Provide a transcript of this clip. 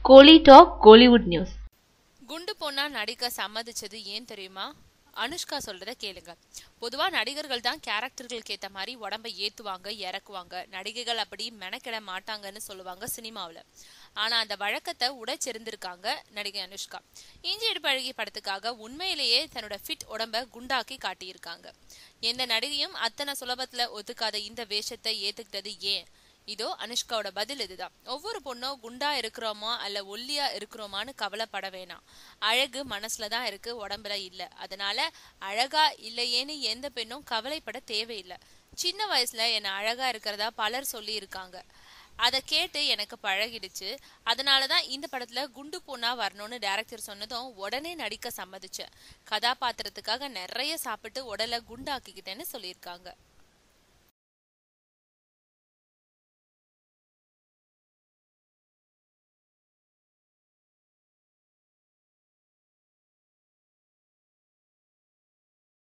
கோலி talk Kollywood news குண்டு பொண்ணா நடிக்க சம்மதிச்சது ஏன் தெரியுமா அனுஷ்கா சொல்றத கேளுங்க பொதுவா நடிகர்கள் தான் கேரக்டர்களுக்கு ஏத்த மாதிரி உடம்ப ஏத்துவாங்க இறக்குவாங்க நடிகைகள் அப்படி மெனக்கிட மாட்டாங்கன்னு சொல்லுவாங்க சினிமாவுல ஆனா அந்த வழக்கத்தை உடைச்செறிந்திருக்காங்க நடிகை அனுஷ்கா இஞ்சி இடுப்பு அழகி படத்துக்காக உண்மையிலேயே தன்னோட ஃபிட் உடம்ப குண்டாக்கி காட்டியிருக்காங்க எந்த நடிகையும் அத்தனை சுலபத்துல ஒத்துக்காத இந்த வேஷத்தை ஏத்துக்கிட்டது ஏன் இதோ அனுஷ்காவோட பதில் இதுதான் ஒவ்வொரு பொண்ணும் குண்டா இருக்கிறோமா அல்ல ஒல்லியா இருக்கிறோமான்னு கவலைப்பட வேணாம் அழகு மனசுல தான் இருக்கு உடம்புல இல்ல அதனால அழகா இல்லையேன்னு எந்த பெண்ணும் கவலைப்பட தேவையில்லை சின்ன வயசுல என்ன அழகா இருக்கிறதா பலர் சொல்லி இருக்காங்க அதை கேட்டு எனக்கு பழகிடுச்சு அதனாலதான் இந்த படத்துல குண்டு பொண்ணா வரணும்னு டைரக்டர் சொன்னதும் உடனே நடிக்க சம்மதிச்சேன் கதாபாத்திரத்துக்காக நிறைய சாப்பிட்டு உடலை குண்டாக்கிக்கிட்டேன்னு சொல்லியிருக்காங்க